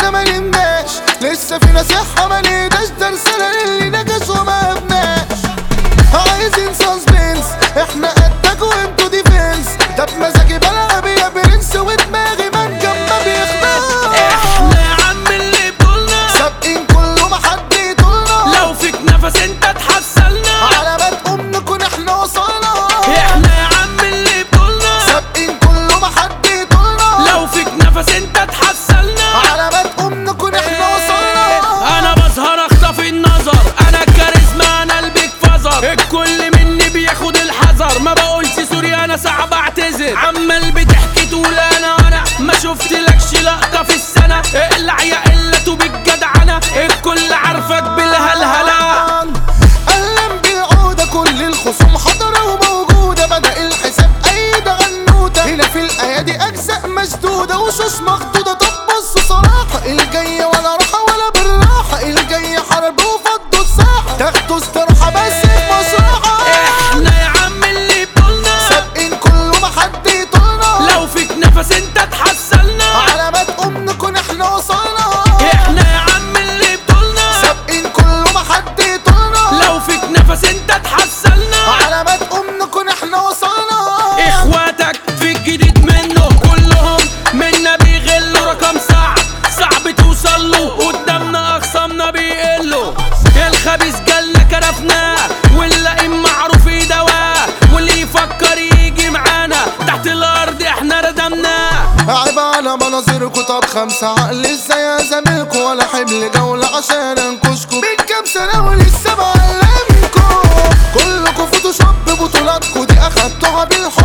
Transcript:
احنا ما نمناش لسه فينا صحة ما نقدرش ده رسالة للي نجش وما ابناش عايزين سسبنس احنا قدك وانتوا ديفنس ده بمزاجي بلعب يا برنس ودماغي منجم ما بيخلص احنا يا عم اللي بطولنا سابقين كله ما حد يطولنا لو فيك نفس انت تحصلنا على ما تقوم نكون احنا وصلنا احنا يا عم اللي بطولنا سابقين كله ما حد يطولنا لو فيك نفس انت تحصلنا على ما تقوم نكون احنا وصلنا انا بظهر اخطف النظر انا الكاريزما انا البيك فازر الكل مني بياخد الحذر ما بقولش سوري انا صعب اعتذر عمال بتحكي تقول انا انا ما شفتلكش لقطه في السنه اقلع يا قله بالجدعنه الكل عارفك بالهلهله قلم بالعودة كل الخصوم حضرة وموجودة بدأ الحساب أيد غنوتة هنا في الأيادي أجزاء مسدودة وشوش مخدودة طب بصوا صراحة الجاية ولا راحة ولا بالراحة الجاية حرب وفضوا الساحة تاخدوا استراحة بس في مصراحة احنا يا عم اللي بطولنا سابقين كله ما حد يطولنا لو فيك نفس انت تحصلنا على ما تقوم نكون احنا وصلنا احنا يا عم اللي بطولنا سابقين كله ما حد يطولنا لو فيك نفس انت تحصلنا على ما تقوم نكون احنا وصلنا اخواتك في الجديد منه كلهم منا بيغلوا رقم صعب صعب توصل له قدامنا اخصامنا بيقلوا الخبيث جالنا كرفناه واللئيم معروف دواه واللي يفكر يجي معانا تحت الارض احنا ردمناه عيب على مناظركوا طب خمسة عقل ازاي يا زميلكوا ولا حمل جولة عشان انكشكوا من كام سنة ولسه بعلمكوا كلكوا فوتوشوب بطولاتكوا دي اخدتوها بالحب